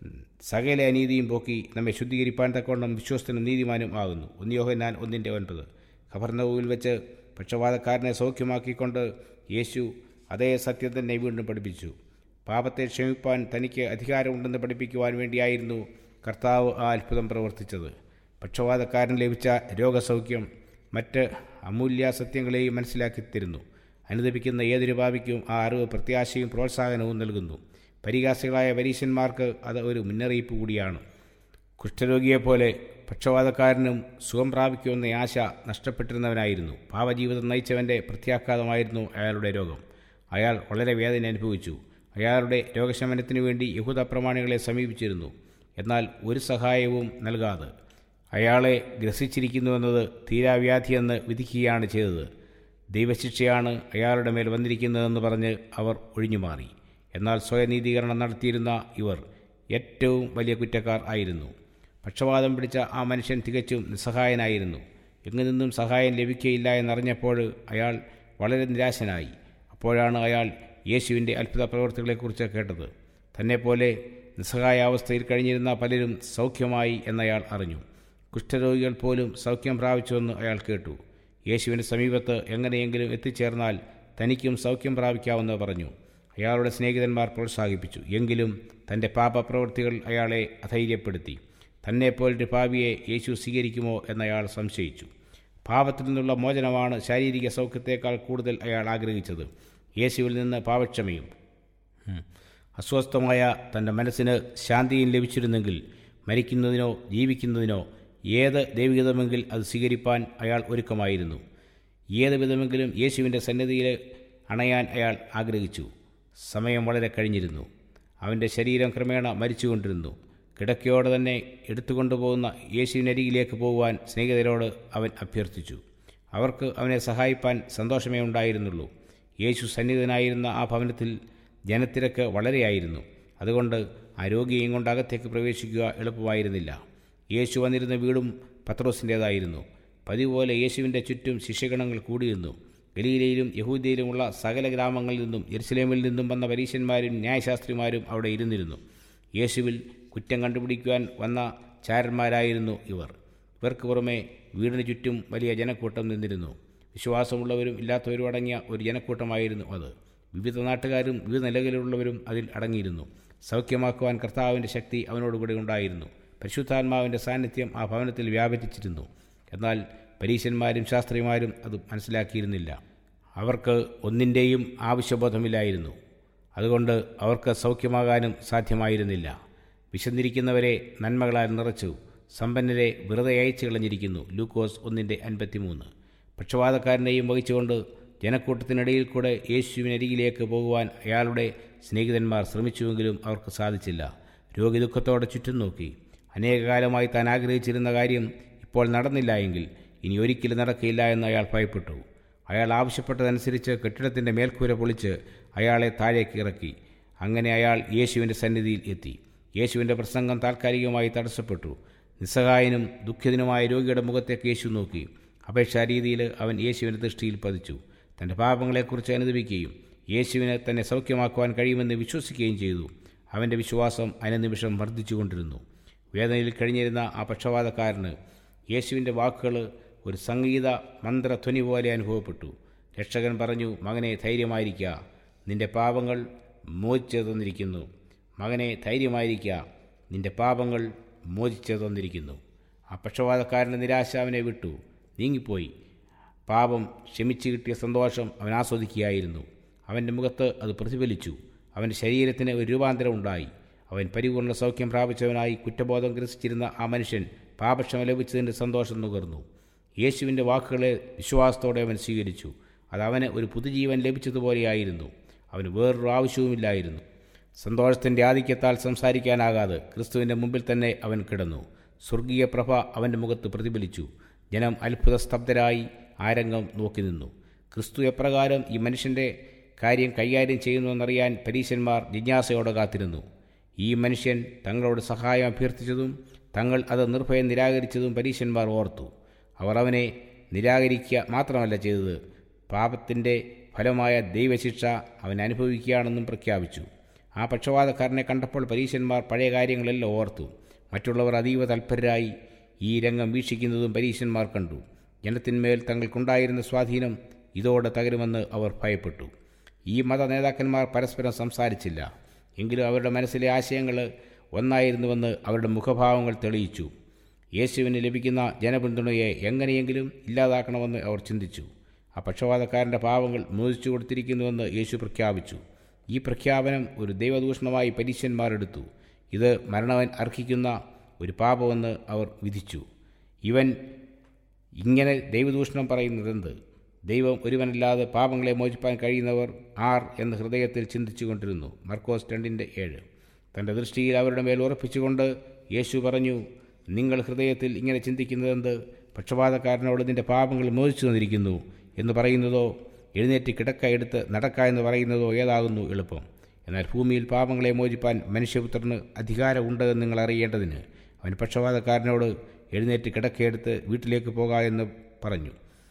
സകല അനീതിയും പോക്കി നമ്മെ ശുദ്ധീകരിപ്പാൻ തക്കവണ്ണം വിശ്വസ്തനും നീതിമാനും ആകുന്നു ഒന്ന് യോഹന്നാൻ ഒന്നിൻ്റെ ഒൻപത് ഖബർനവുവിൽ വെച്ച് പക്ഷപാതക്കാരനെ സൗഖ്യമാക്കിക്കൊണ്ട് യേശു അതേ സത്യം തന്നെ വീണ്ടും പഠിപ്പിച്ചു പാപത്തെ ക്ഷമിപ്പാൻ തനിക്ക് അധികാരമുണ്ടെന്ന് പഠിപ്പിക്കുവാൻ വേണ്ടിയായിരുന്നു കർത്താവ് ആ അത്ഭുതം പ്രവർത്തിച്ചത് പക്ഷപാതക്കാരൻ ലഭിച്ച രോഗസൗഖ്യം മറ്റ് അമൂല്യ സത്യങ്ങളെയും മനസ്സിലാക്കി തരുന്നു അനുദപിക്കുന്ന ഏതൊരു പാപിക്കും ആ അറിവ് പ്രത്യാശയും പ്രോത്സാഹനവും നൽകുന്നു പരിഹാസികളായ പരീശന്മാർക്ക് അത് ഒരു മുന്നറിയിപ്പ് കൂടിയാണ് കുഷ്ഠരോഗിയെപ്പോലെ പക്ഷപാതക്കാരനും സുഖം പ്രാപിക്കുമെന്ന ആശ നഷ്ടപ്പെട്ടിരുന്നവനായിരുന്നു പാവജീവിതം നയിച്ചവൻ്റെ പ്രത്യാഘാതമായിരുന്നു അയാളുടെ രോഗം അയാൾ വളരെ വേദന അനുഭവിച്ചു അയാളുടെ രോഗശമനത്തിനു വേണ്ടി യഹൂദ പ്രമാണികളെ സമീപിച്ചിരുന്നു എന്നാൽ ഒരു സഹായവും നൽകാതെ അയാളെ ഗ്രസിച്ചിരിക്കുന്നുവെന്നത് തീരാവ്യാധിയെന്ന് വിധിക്കുകയാണ് ചെയ്തത് ദൈവശിക്ഷയാണ് അയാളുടെ മേൽ വന്നിരിക്കുന്നതെന്ന് പറഞ്ഞ് അവർ ഒഴിഞ്ഞുമാറി എന്നാൽ സ്വയനീതീകരണം നടത്തിയിരുന്ന ഇവർ ഏറ്റവും വലിയ കുറ്റക്കാർ ആയിരുന്നു പക്ഷപാതം പിടിച്ച ആ മനുഷ്യൻ തികച്ചും നിസ്സഹായനായിരുന്നു എങ്ങു നിന്നും സഹായം ലഭിക്കുകയില്ല എന്നറിഞ്ഞപ്പോൾ അയാൾ വളരെ നിരാശനായി അപ്പോഴാണ് അയാൾ യേശുവിൻ്റെ അത്ഭുത പ്രവൃത്തികളെക്കുറിച്ച് കേട്ടത് തന്നെപ്പോലെ നിസ്സഹായാവസ്ഥയിൽ കഴിഞ്ഞിരുന്ന പലരും സൗഖ്യമായി എന്നയാൾ അറിഞ്ഞു കുഷ്ഠരോഗികൾ പോലും സൗഖ്യം പ്രാപിച്ചുവെന്ന് അയാൾ കേട്ടു യേശുവിൻ്റെ സമീപത്ത് എങ്ങനെയെങ്കിലും എത്തിച്ചേർന്നാൽ തനിക്കും സൗഖ്യം പ്രാപിക്കാമെന്ന് പറഞ്ഞു അയാളുടെ സ്നേഹിതന്മാർ പ്രോത്സാഹിപ്പിച്ചു എങ്കിലും തൻ്റെ പാപപ്രവൃത്തികൾ അയാളെ അധൈര്യപ്പെടുത്തി തന്നെപ്പോലൊരു പാപിയെ യേശു സ്വീകരിക്കുമോ എന്നയാൾ സംശയിച്ചു പാപത്തിൽ നിന്നുള്ള മോചനമാണ് ശാരീരിക സൗഖ്യത്തേക്കാൾ കൂടുതൽ അയാൾ ആഗ്രഹിച്ചത് യേശുവിൽ നിന്ന് പാപക്ഷമയും അസ്വസ്ഥമായ തൻ്റെ മനസ്സിന് ശാന്തിയും ലഭിച്ചിരുന്നെങ്കിൽ മരിക്കുന്നതിനോ ജീവിക്കുന്നതിനോ ഏത് ദൈവഗീതമെങ്കിൽ അത് സ്വീകരിപ്പാൻ അയാൾ ഒരുക്കമായിരുന്നു ഏത് വിധമെങ്കിലും യേശുവിൻ്റെ സന്നിധിയിൽ അണയാൻ അയാൾ ആഗ്രഹിച്ചു സമയം വളരെ കഴിഞ്ഞിരുന്നു അവൻ്റെ ശരീരം ക്രമേണ മരിച്ചുകൊണ്ടിരുന്നു കിടക്കയോടെ തന്നെ എടുത്തുകൊണ്ടുപോകുന്ന യേശുവിനരികിലേക്ക് പോകുവാൻ സ്നേഹിതരോട് അവൻ അഭ്യർത്ഥിച്ചു അവർക്ക് അവനെ സഹായിപ്പാൻ സന്തോഷമേ ഉണ്ടായിരുന്നുള്ളൂ യേശു സന്നിധനായിരുന്ന ആ ഭവനത്തിൽ ജനത്തിരക്ക് വളരെയായിരുന്നു അതുകൊണ്ട് ആ രോഗിയെയും കൊണ്ട് അകത്തേക്ക് പ്രവേശിക്കുക എളുപ്പമായിരുന്നില്ല യേശു വന്നിരുന്ന വീടും പത്രോസിൻ്റേതായിരുന്നു പതിവ് പോലെ യേശുവിൻ്റെ ചുറ്റും ശിഷ്യഗണങ്ങൾ കൂടിയിരുന്നു ഗലീലയിലും യഹൂദിയയിലുമുള്ള സകല ഗ്രാമങ്ങളിൽ നിന്നും യെരുസലേമിൽ നിന്നും വന്ന പരീശന്മാരും ന്യായശാസ്ത്രിമാരും അവിടെ ഇരുന്നിരുന്നു യേശുവിൽ കുറ്റം കണ്ടുപിടിക്കുവാൻ വന്ന ചാരന്മാരായിരുന്നു ഇവർ ഇവർക്ക് പുറമെ വീടിന് ചുറ്റും വലിയ ജനക്കൂട്ടം നിന്നിരുന്നു വിശ്വാസമുള്ളവരും ഇല്ലാത്തവരും അടങ്ങിയ ഒരു ജനക്കൂട്ടമായിരുന്നു അത് വിവിധ നാട്ടുകാരും വിവിധ നിലകളിലുള്ളവരും അതിൽ അടങ്ങിയിരുന്നു സൗഖ്യമാക്കുവാൻ കർത്താവിൻ്റെ ശക്തി അവനോടുകൂടി ഉണ്ടായിരുന്നു പരിശുദ്ധാത്മാവിൻ്റെ സാന്നിധ്യം ആ ഭവനത്തിൽ വ്യാപരിച്ചിരുന്നു എന്നാൽ പരീശന്മാരും ശാസ്ത്രിമാരും അത് മനസ്സിലാക്കിയിരുന്നില്ല അവർക്ക് ഒന്നിൻ്റെയും ആവശ്യബോധമില്ലായിരുന്നു അതുകൊണ്ട് അവർക്ക് സൗഖ്യമാകാനും സാധ്യമായിരുന്നില്ല വിശന്നിരിക്കുന്നവരെ നന്മകളാൽ നിറച്ചു സമ്പന്നരെ വെറുതെ അയച്ചു കളഞ്ഞിരിക്കുന്നു ലൂക്കോസ് ഒന്നിൻ്റെ അൻപത്തിമൂന്ന് പക്ഷപാതക്കാരനെയും വഹിച്ചുകൊണ്ട് ജനക്കൂട്ടത്തിനിടയിൽ കൂടെ യേശുവിനരികിലേക്ക് പോകുവാൻ അയാളുടെ സ്നേഹിതന്മാർ ശ്രമിച്ചുവെങ്കിലും അവർക്ക് സാധിച്ചില്ല രോഗി ദുഃഖത്തോടെ ചുറ്റും നോക്കി അനേകകാലമായി താൻ ആഗ്രഹിച്ചിരുന്ന കാര്യം ഇപ്പോൾ നടന്നില്ല എങ്കിൽ ഇനി ഒരിക്കലും നടക്കില്ല എന്ന് അയാൾ ഭയപ്പെട്ടു അയാൾ ആവശ്യപ്പെട്ടതനുസരിച്ച് കെട്ടിടത്തിൻ്റെ മേൽക്കൂര പൊളിച്ച് അയാളെ താഴേക്ക് ഇറക്കി അങ്ങനെ അയാൾ യേശുവിൻ്റെ സന്നിധിയിൽ എത്തി യേശുവിൻ്റെ പ്രസംഗം താൽക്കാലികമായി തടസ്സപ്പെട്ടു നിസ്സഹായനും ദുഃഖിതനുമായ രോഗിയുടെ മുഖത്തേക്ക് യേശു നോക്കി അപേക്ഷാരീതിയിൽ അവൻ യേശുവിൻ്റെ ദൃഷ്ടിയിൽ പതിച്ചു തൻ്റെ പാപങ്ങളെക്കുറിച്ച് അനുദപിക്കുകയും യേശുവിനെ തന്നെ സൗഖ്യമാക്കുവാൻ കഴിയുമെന്ന് വിശ്വസിക്കുകയും ചെയ്തു അവൻ്റെ വിശ്വാസം അനുനിമിഷം വർദ്ധിച്ചുകൊണ്ടിരുന്നു വേദനയിൽ കഴിഞ്ഞിരുന്ന ആ പക്ഷപാതക്കാരന് യേശുവിൻ്റെ വാക്കുകൾ ഒരു സംഗീത മന്ത്രധ്വനി പോലെ അനുഭവപ്പെട്ടു രക്ഷകൻ പറഞ്ഞു മകനെ ധൈര്യമായിരിക്കുക നിന്റെ പാപങ്ങൾ മോചിച്ചു തന്നിരിക്കുന്നു മകനെ ധൈര്യമായിരിക്കുക നിന്റെ പാപങ്ങൾ മോചിച്ചു തന്നിരിക്കുന്നു ആ പക്ഷപാതക്കാരൻ്റെ നിരാശ അവനെ വിട്ടു നീങ്ങിപ്പോയി പാപം ക്ഷമിച്ചു കിട്ടിയ സന്തോഷം അവൻ ആസ്വദിക്കുകയായിരുന്നു അവൻ്റെ മുഖത്ത് അത് പ്രതിഫലിച്ചു അവൻ്റെ ശരീരത്തിന് ഒരു രൂപാന്തരം ഉണ്ടായി അവൻ പരിപൂർണ്ണ സൗഖ്യം പ്രാപിച്ചവനായി കുറ്റബോധം ഗ്രസിച്ചിരുന്ന ആ മനുഷ്യൻ പാപക്ഷമ ലഭിച്ചതിൻ്റെ സന്തോഷം നുകർന്നു യേശുവിൻ്റെ വാക്കുകളെ വിശ്വാസത്തോടെ അവൻ സ്വീകരിച്ചു അത് അവന് ഒരു പുതുജീവൻ ലഭിച്ചതുപോലെയായിരുന്നു അവന് വേറൊരു ആവശ്യവുമില്ലായിരുന്നു സന്തോഷത്തിൻ്റെ ആധിക്യത്താൽ സംസാരിക്കാനാകാതെ ക്രിസ്തുവിൻ്റെ മുമ്പിൽ തന്നെ അവൻ കിടന്നു സ്വർഗീയ പ്രഭ അവൻ്റെ മുഖത്ത് പ്രതിഫലിച്ചു ജനം അത്ഭുത സ്തബ്ധരായി ആരംഗം നോക്കി നിന്നു ക്രിസ്തു എപ്രകാരം ഈ മനുഷ്യൻ്റെ കാര്യം കൈകാര്യം ചെയ്യുന്നുവെന്നറിയാൻ പരീശന്മാർ ജിജ്ഞാസയോടെ കാത്തിരുന്നു ഈ മനുഷ്യൻ തങ്ങളോട് സഹായം അഭ്യർത്ഥിച്ചതും തങ്ങൾ അത് നിർഭയം നിരാകരിച്ചതും പരീശന്മാർ ഓർത്തു അവർ അവനെ നിരാകരിക്കുക മാത്രമല്ല ചെയ്തത് പാപത്തിൻ്റെ ഫലമായ ദൈവശിക്ഷ അവൻ അനുഭവിക്കുകയാണെന്നും പ്രഖ്യാപിച്ചു ആ പക്ഷപാതക്കാരനെ കണ്ടപ്പോൾ പരീശന്മാർ പഴയ കാര്യങ്ങളെല്ലാം ഓർത്തു മറ്റുള്ളവർ അതീവ തൽപരരായി ഈ രംഗം വീക്ഷിക്കുന്നതും പരീശന്മാർ കണ്ടു ജനത്തിന്മേൽ തങ്ങൾക്കുണ്ടായിരുന്ന സ്വാധീനം ഇതോടെ തകരുമെന്ന് അവർ ഭയപ്പെട്ടു ഈ മത നേതാക്കന്മാർ പരസ്പരം സംസാരിച്ചില്ല എങ്കിലും അവരുടെ മനസ്സിലെ ആശയങ്ങൾ ഒന്നായിരുന്നുവെന്ന് അവരുടെ മുഖഭാവങ്ങൾ തെളിയിച്ചു യേശുവിന് ലഭിക്കുന്ന ജനപിന്തുണയെ എങ്ങനെയെങ്കിലും ഇല്ലാതാക്കണമെന്ന് അവർ ചിന്തിച്ചു ആ പക്ഷപാതക്കാരൻ്റെ പാവങ്ങൾ മോചിച്ചു കൊടുത്തിരിക്കുന്നുവെന്ന് യേശു പ്രഖ്യാപിച്ചു ഈ പ്രഖ്യാപനം ഒരു ദൈവദൂഷണമായി പരീശന്മാർ എടുത്തു ഇത് മരണവൻ അർഹിക്കുന്ന ഒരു പാപമെന്ന് അവർ വിധിച്ചു ഇവൻ ഇങ്ങനെ ദൈവദൂഷണം പറയുന്നതെന്ത് ദൈവം ഒരുവനല്ലാതെ പാപങ്ങളെ മോചിപ്പാൻ കഴിയുന്നവർ ആർ എന്ന് ഹൃദയത്തിൽ ചിന്തിച്ചു കൊണ്ടിരുന്നു മർക്കോസ് രണ്ടിൻ്റെ ഏഴ് തൻ്റെ ദൃഷ്ടിയിൽ അവരുടെ മേൽ ഉറപ്പിച്ചുകൊണ്ട് യേശു പറഞ്ഞു നിങ്ങൾ ഹൃദയത്തിൽ ഇങ്ങനെ ചിന്തിക്കുന്നതെന്ത് പക്ഷപാതക്കാരനോട് നിന്റെ പാപങ്ങൾ മോചിച്ചു തന്നിരിക്കുന്നു എന്ന് പറയുന്നതോ എഴുന്നേറ്റ് കിടക്ക എടുത്ത് നടക്ക എന്ന് പറയുന്നതോ ഏതാകുന്നു എളുപ്പം എന്നാൽ ഭൂമിയിൽ പാപങ്ങളെ മോചിപ്പാൻ മനുഷ്യപുത്രന് അധികാരമുണ്ട് എന്ന് നിങ്ങൾ അറിയേണ്ടതിന് അവൻ പക്ഷപാതക്കാരനോട് എഴുന്നേറ്റ് കിടക്കയെടുത്ത് വീട്ടിലേക്ക് പോകാ എന്ന് പറഞ്ഞു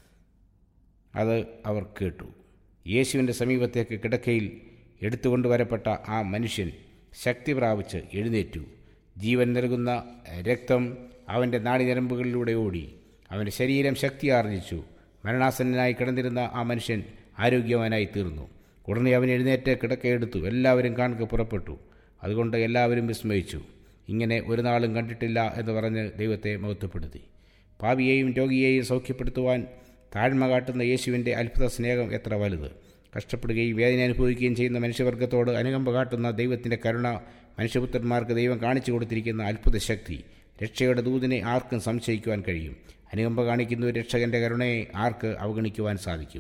അത് അവർ കേട്ടു യേശുവിൻ്റെ സമീപത്തേക്ക് കിടക്കയിൽ എടുത്തുകൊണ്ട് വരപ്പെട്ട ആ മനുഷ്യൻ ശക്തി പ്രാപിച്ച് എഴുന്നേറ്റു ജീവൻ നൽകുന്ന രക്തം അവൻ്റെ നാടിഞരമ്പുകളിലൂടെ ഓടി അവൻ്റെ ശരീരം ശക്തി ആർജിച്ചു മരണാസന്നനായി കിടന്നിരുന്ന ആ മനുഷ്യൻ ആരോഗ്യവാനായി തീർന്നു ഉടനെ അവൻ എഴുന്നേറ്റ് കിടക്കയെടുത്തു എല്ലാവരും കാണുക പുറപ്പെട്ടു അതുകൊണ്ട് എല്ലാവരും വിസ്മയിച്ചു ഇങ്ങനെ ഒരു നാളും കണ്ടിട്ടില്ല എന്ന് പറഞ്ഞ് ദൈവത്തെ മഹത്വപ്പെടുത്തി പാവിയെയും രോഗിയെയും സൗഖ്യപ്പെടുത്തുവാൻ താഴ്മ കാട്ടുന്ന യേശുവിൻ്റെ അത്ഭുത സ്നേഹം എത്ര വലുത് കഷ്ടപ്പെടുകയും വേദന അനുഭവിക്കുകയും ചെയ്യുന്ന മനുഷ്യവർഗത്തോട് അനുകമ്പ കാട്ടുന്ന ദൈവത്തിൻ്റെ കരുണ മനുഷ്യപുത്രന്മാർക്ക് ദൈവം കാണിച്ചു കൊടുത്തിരിക്കുന്ന അത്ഭുത ശക്തി രക്ഷയുടെ ദൂതിനെ ആർക്കും സംശയിക്കുവാൻ കഴിയും അനുകമ്പ കാണിക്കുന്ന ഒരു രക്ഷകൻ്റെ കരുണയെ ആർക്ക് അവഗണിക്കുവാൻ സാധിക്കും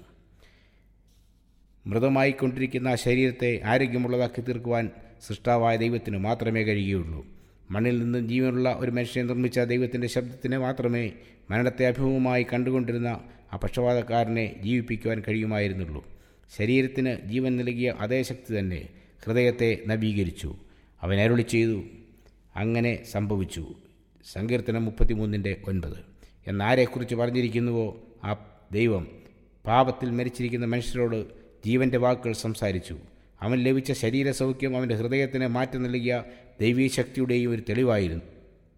മൃതമായിക്കൊണ്ടിരിക്കുന്ന ആ ശരീരത്തെ ആരോഗ്യമുള്ളതാക്കി തീർക്കുവാൻ സൃഷ്ടാവായ ദൈവത്തിന് മാത്രമേ കഴിയുകയുള്ളൂ മണ്ണിൽ നിന്നും ജീവനുള്ള ഒരു മനുഷ്യനെ നിർമ്മിച്ച ദൈവത്തിൻ്റെ ശബ്ദത്തിന് മാത്രമേ മരണത്തെ അഭിമുഖമായി കണ്ടുകൊണ്ടിരുന്ന ആ പക്ഷപാതക്കാരനെ ജീവിപ്പിക്കുവാൻ കഴിയുമായിരുന്നുള്ളൂ ശരീരത്തിന് ജീവൻ നൽകിയ അതേ ശക്തി തന്നെ ഹൃദയത്തെ നവീകരിച്ചു അവൻ അരുളി ചെയ്തു അങ്ങനെ സംഭവിച്ചു സങ്കീർത്തനം മുപ്പത്തിമൂന്നിൻ്റെ ഒൻപത് എന്നാരെക്കുറിച്ച് പറഞ്ഞിരിക്കുന്നുവോ ആ ദൈവം പാപത്തിൽ മരിച്ചിരിക്കുന്ന മനുഷ്യരോട് ജീവൻ്റെ വാക്കുകൾ സംസാരിച്ചു അവൻ ലഭിച്ച ശരീരസൗഖ്യം അവൻ്റെ ഹൃദയത്തിന് മാറ്റം നൽകിയ ദൈവീ ശക്തിയുടെയും ഒരു തെളിവായിരുന്നു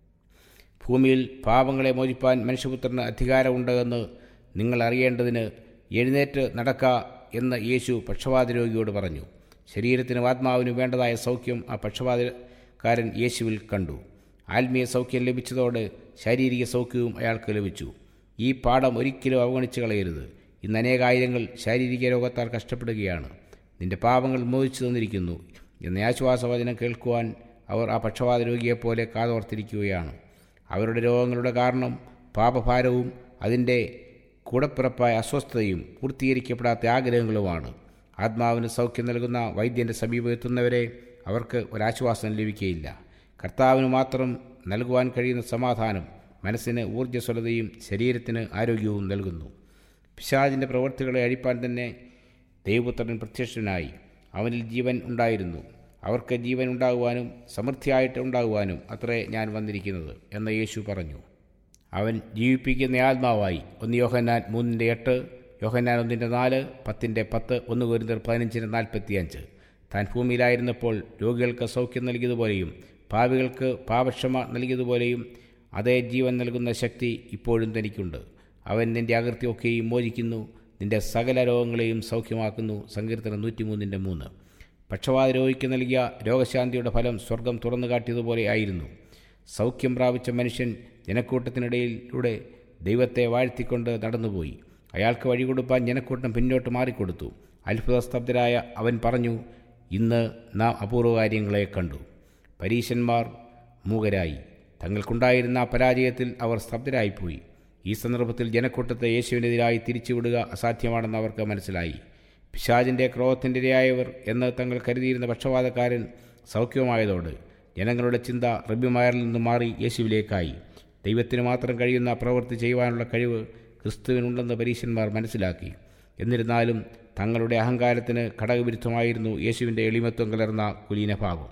ഭൂമിയിൽ പാപങ്ങളെ മോചിപ്പാൻ മനുഷ്യപുത്രന് അധികാരമുണ്ടെന്ന് നിങ്ങൾ അറിയേണ്ടതിന് എഴുന്നേറ്റ് നടക്ക എന്ന് യേശു പക്ഷപാത രോഗിയോട് പറഞ്ഞു ശരീരത്തിനും ആത്മാവിനും വേണ്ടതായ സൗഖ്യം ആ പക്ഷപാതക്കാരൻ യേശുവിൽ കണ്ടു ആത്മീയ സൗഖ്യം ലഭിച്ചതോടെ ശാരീരിക സൗഖ്യവും അയാൾക്ക് ലഭിച്ചു ഈ പാഠം ഒരിക്കലും അവഗണിച്ച് കളയരുത് ഇന്ന് അനേകായിരങ്ങൾ ശാരീരിക രോഗത്താൽ കഷ്ടപ്പെടുകയാണ് നിന്റെ പാപങ്ങൾ മോചിച്ചു തന്നിരിക്കുന്നു എന്ന ആശ്വാസവചനം കേൾക്കുവാൻ അവർ ആ പക്ഷപാത രോഗിയെപ്പോലെ കാതോർത്തിരിക്കുകയാണ് അവരുടെ രോഗങ്ങളുടെ കാരണം പാപഭാരവും അതിൻ്റെ കൂടപ്പിറപ്പായ അസ്വസ്ഥതയും പൂർത്തീകരിക്കപ്പെടാത്ത ആഗ്രഹങ്ങളുമാണ് ആത്മാവിന് സൗഖ്യം നൽകുന്ന വൈദ്യൻ്റെ സമീപം എത്തുന്നവരെ അവർക്ക് ഒരാശ്വാസം ലഭിക്കുകയില്ല കർത്താവിന് മാത്രം നൽകുവാൻ കഴിയുന്ന സമാധാനം മനസ്സിന് ഊർജ്ജസ്വലതയും ശരീരത്തിന് ആരോഗ്യവും നൽകുന്നു പിശാജിൻ്റെ പ്രവൃത്തികളെ അഴിപ്പാൻ തന്നെ ദൈവപുത്രൻ പ്രത്യക്ഷനായി അവനിൽ ജീവൻ ഉണ്ടായിരുന്നു അവർക്ക് ജീവൻ ഉണ്ടാകുവാനും സമൃദ്ധിയായിട്ട് ഉണ്ടാകുവാനും അത്രേ ഞാൻ വന്നിരിക്കുന്നത് എന്ന് യേശു പറഞ്ഞു അവൻ ജീവിപ്പിക്കുന്ന ആത്മാവായി ഒന്ന് യോഹന്നാൻ മൂന്നിൻ്റെ എട്ട് യോഹന്നാൻ ഒന്നിൻ്റെ നാല് പത്തിൻ്റെ പത്ത് ഒന്ന് കുരുന്നർ പതിനഞ്ചിന് നാൽപ്പത്തിയഞ്ച് താൻ ഭൂമിയിലായിരുന്നപ്പോൾ രോഗികൾക്ക് സൗഖ്യം നൽകിയതുപോലെയും പാവികൾക്ക് പാപക്ഷമ നൽകിയതുപോലെയും അതേ ജീവൻ നൽകുന്ന ശക്തി ഇപ്പോഴും തനിക്കുണ്ട് അവൻ നിന്റെ അകൃത്യമൊക്കെയും മോചിക്കുന്നു നിന്റെ സകല രോഗങ്ങളെയും സൗഖ്യമാക്കുന്നു സങ്കീർത്തനം നൂറ്റിമൂന്നിൻ്റെ മൂന്ന് പക്ഷപാത രോഗിക്ക് നൽകിയ രോഗശാന്തിയുടെ ഫലം സ്വർഗം തുറന്നു കാട്ടിയതുപോലെ ആയിരുന്നു സൗഖ്യം പ്രാപിച്ച മനുഷ്യൻ ജനക്കൂട്ടത്തിനിടയിലൂടെ ദൈവത്തെ വാഴ്ത്തിക്കൊണ്ട് നടന്നുപോയി അയാൾക്ക് വഴി കൊടുപ്പാൻ ജനക്കൂട്ടം പിന്നോട്ട് മാറിക്കൊടുത്തു അത്ഭുതസ്തബ്ധരായ അവൻ പറഞ്ഞു ഇന്ന് നാം അപൂർവ കാര്യങ്ങളെ കണ്ടു പരീശന്മാർ മൂകരായി തങ്ങൾക്കുണ്ടായിരുന്ന ആ പരാജയത്തിൽ അവർ സ്തബ്ധരായിപ്പോയി ഈ സന്ദർഭത്തിൽ ജനക്കൂട്ടത്തെ യേശുവിനെതിരായി തിരിച്ചുവിടുക അസാധ്യമാണെന്ന് അവർക്ക് മനസ്സിലായി പിശാജിൻ്റെ ക്രോധത്തിൻ്റെ ഇരയായവർ എന്ന് തങ്ങൾ കരുതിയിരുന്ന പക്ഷപാതക്കാരൻ സൗഖ്യമായതോട് ജനങ്ങളുടെ ചിന്ത റബ്യമാരിൽ നിന്ന് മാറി യേശുവിലേക്കായി ദൈവത്തിന് മാത്രം കഴിയുന്ന പ്രവൃത്തി ചെയ്യുവാനുള്ള കഴിവ് ക്രിസ്തുവിനുണ്ടെന്ന് പരീശന്മാർ മനസ്സിലാക്കി എന്നിരുന്നാലും തങ്ങളുടെ അഹങ്കാരത്തിന് ഘടകവിരുദ്ധമായിരുന്നു യേശുവിൻ്റെ എളിമത്വം കലർന്ന കുലീനഭാവം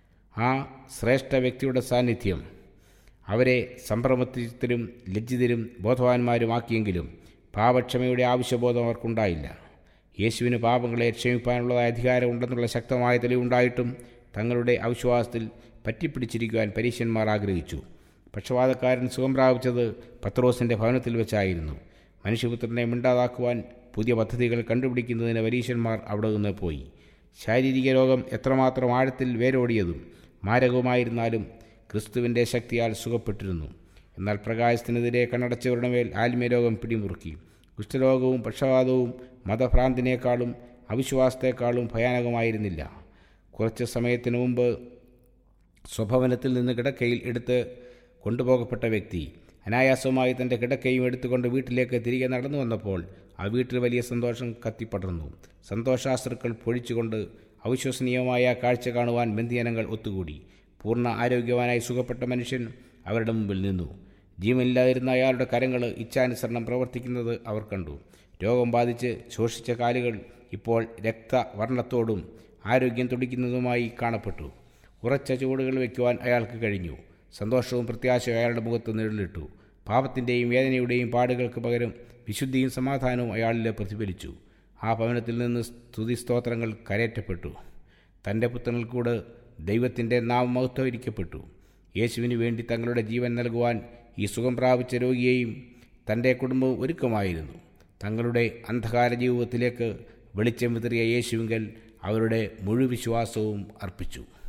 ആ ശ്രേഷ്ഠ വ്യക്തിയുടെ സാന്നിധ്യം അവരെ സംഭ്രമത്തിലും ലജ്ജിതരും ബോധവാന്മാരുമാക്കിയെങ്കിലും പാപക്ഷമയുടെ ആവശ്യബോധം അവർക്കുണ്ടായില്ല യേശുവിന് പാപങ്ങളെ ക്ഷമിപ്പാനുള്ളതായ അധികാരമുണ്ടെന്നുള്ള ശക്തമായ തെളിവുണ്ടായിട്ടും തങ്ങളുടെ അവിശ്വാസത്തിൽ പറ്റിപ്പിടിച്ചിരിക്കുവാൻ പരീശന്മാർ ആഗ്രഹിച്ചു പക്ഷപാതക്കാരൻ സുഖം പ്രാപിച്ചത് പത്രോസിൻ്റെ ഭവനത്തിൽ വെച്ചായിരുന്നു മനുഷ്യപുത്രനെ മിണ്ടാതാക്കുവാൻ പുതിയ പദ്ധതികൾ കണ്ടുപിടിക്കുന്നതിന് പരീശന്മാർ അവിടെ നിന്ന് പോയി ശാരീരിക രോഗം എത്രമാത്രം ആഴത്തിൽ വേരോടിയതും മാരകവുമായിരുന്നാലും ക്രിസ്തുവിൻ്റെ ശക്തിയാൽ സുഖപ്പെട്ടിരുന്നു എന്നാൽ പ്രകാശത്തിനെതിരെ കണ്ണടച്ചവരുടെ മേൽ ആത്മീയ രോഗം പിടിമുറുക്കി കുഷ്ഠരോഗവും പക്ഷപാതവും മതഭ്രാന്തിനേക്കാളും അവിശ്വാസത്തെക്കാളും ഭയാനകമായിരുന്നില്ല കുറച്ച് സമയത്തിന് മുമ്പ് സ്വഭവനത്തിൽ നിന്ന് കിടക്കയിൽ എടുത്ത് കൊണ്ടുപോകപ്പെട്ട വ്യക്തി അനായാസമായി തൻ്റെ കിടക്കയും എടുത്തുകൊണ്ട് വീട്ടിലേക്ക് തിരികെ നടന്നു വന്നപ്പോൾ ആ വീട്ടിൽ വലിയ സന്തോഷം കത്തിപ്പടർന്നു സന്തോഷാസ്ത്രുക്കൾ പൊഴിച്ചുകൊണ്ട് അവിശ്വസനീയമായ കാഴ്ച കാണുവാൻ ബന്ധിയനങ്ങൾ ഒത്തുകൂടി പൂർണ്ണ ആരോഗ്യവാനായി സുഖപ്പെട്ട മനുഷ്യൻ അവരുടെ മുമ്പിൽ നിന്നു ജീവനില്ലാതിരുന്ന അയാളുടെ കരങ്ങൾ ഇച്ഛാനുസരണം പ്രവർത്തിക്കുന്നത് അവർ കണ്ടു രോഗം ബാധിച്ച് ശോഷിച്ച കാലുകൾ ഇപ്പോൾ രക്തവർണ്ണത്തോടും ആരോഗ്യം തുടിക്കുന്നതുമായി കാണപ്പെട്ടു ഉറച്ച ചുവടുകൾ വയ്ക്കുവാൻ അയാൾക്ക് കഴിഞ്ഞു സന്തോഷവും പ്രത്യാശയും അയാളുടെ മുഖത്ത് നിഴലിട്ടു പാപത്തിൻ്റെയും വേദനയുടെയും പാടുകൾക്ക് പകരം വിശുദ്ധിയും സമാധാനവും അയാളിൽ പ്രതിഫലിച്ചു ആ ഭവനത്തിൽ നിന്ന് സ്തുതിസ്തോത്രങ്ങൾ കരയറ്റപ്പെട്ടു തൻ്റെ പുത്രനിൽക്കൂടെ ദൈവത്തിൻ്റെ നാമമഹത്വരിക്കപ്പെട്ടു യേശുവിന് വേണ്ടി തങ്ങളുടെ ജീവൻ നൽകുവാൻ ഈ സുഖം പ്രാപിച്ച രോഗിയെയും തൻ്റെ കുടുംബവും ഒരുക്കമായിരുന്നു തങ്ങളുടെ അന്ധകാര ജീവിതത്തിലേക്ക് വെളിച്ചം വിതറിയ യേശുവിങ്കൽ അവരുടെ മുഴുവിശ്വാസവും അർപ്പിച്ചു